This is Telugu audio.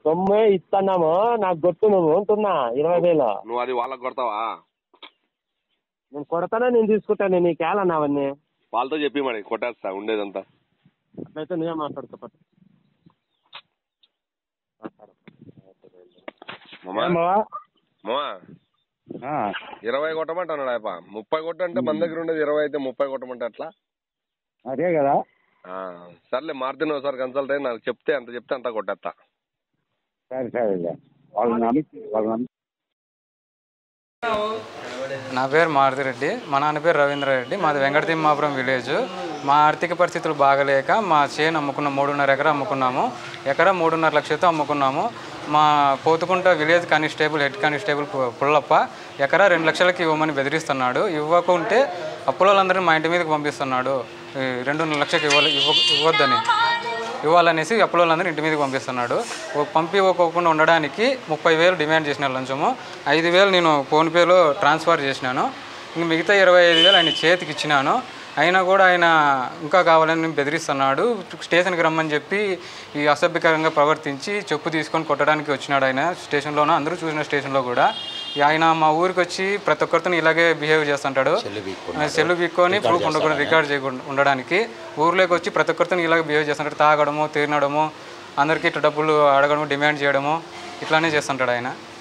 సొమ్మే ఇస్తున్నాము నాకు గొట్టు నువ్వు ఉంటున్నా ఇరవై వేలు నువ్వు అది వాళ్ళకి కొడతావా నేను కొడతానా నేను తీసుకుంటాను నీకు ఏలన్నా అవన్నీ వాళ్ళతో చెప్పి మరి కొట్టేస్తా ఉండేదంతా అట్లయితే నువ్వే మాట్లాడుకో పట్టు. మామా మామా ఇరవై కొట్టమంటున్నాడు ఆయప్ప ముప్పై కొట్టంటే మన దగ్గర ఉండేది ఇరవై అయితే ముప్పై కొట్టమంటే అట్లా అదే కదా ఆ, సర్లే మార్తిని ఒకసారి కన్సల్ట్ అయ్యి నాకు చెప్తే అంత చెప్తే అంతా కొట్టేస్తా సరే సరే వాళ్ళు నమ్మి వాళ్ళు నమ్మి నా పేరు మారుతిరెడ్డి మా నాన్న పేరు రవీంద్రారెడ్డి మాది వెంకటతిమ్మాపురం విలేజ్ మా ఆర్థిక పరిస్థితులు బాగలేక మా చేను అమ్ముకున్నాం మూడున్నర ఎకరా అమ్ముకున్నాము ఎకరా మూడున్నర లక్షలతో అమ్ముకున్నాము మా Pothukunta village constable head constable పు- పుల్లప్ప ఎకరా రెండు లక్షలకి ఇవ్వమని బెదిరిస్తున్నాడు ఇవ్వకుంటే అప్పులందరినీ మా ఇంటి మీదకి పంపిస్తున్నాడు ఈ రెండున్నర లక్షలకి ఇవ్వాలి ఇవ్వ ఇవ్వద్దని ఇవ్వాలనేసి అప్పులందరూ ఇంటి మీదకి పంపిస్తున్నాడు ఓ పంపి ఇవ్వకోకుండా ఉండడానికి ముప్పై వేలు డిమాండ్ చేసిన లంచము ఐదు వేలు నేను ఫోన్పేలో ట్రాన్స్ఫర్ చేసినాను ఇంక మిగతా ఇరవై ఐదు వేలు ఆయన చేతికి ఇచ్చినాను అయినా కూడా ఆయన ఇంకా కావాలని బెదిరిస్తున్నాడు స్టేషన్కి రమ్మని చెప్పి ఈ అసభ్యకరంగా ప్రవర్తించి చెప్పు తీసుకొని కొట్టడానికి వచ్చినాడు ఆయన స్టేషన్లోనూ అందరూ చూసిన స్టేషన్లో కూడా ఈ ఆయన మా ఊరికి వచ్చి ప్రతి ఒక్కరితో ఇలాగే బిహేవ్ చేస్తుంటాడు ఆ, సెల్లు బీక్కొని ప్రూఫ్ ఉండకుండా రికార్డ్ చేయకుండా ఉండడానికి ఊర్లోకి వచ్చి ప్రతి ఒక్కరితో ఇలాగే బిహేవ్ చేస్తుంటాడు తాగడము తినడము అందరికీ ఇట్లా డబ్బులు అడగడము డిమాండ్ చేయడము ఇట్లానే చేస్తుంటాడు ఆయన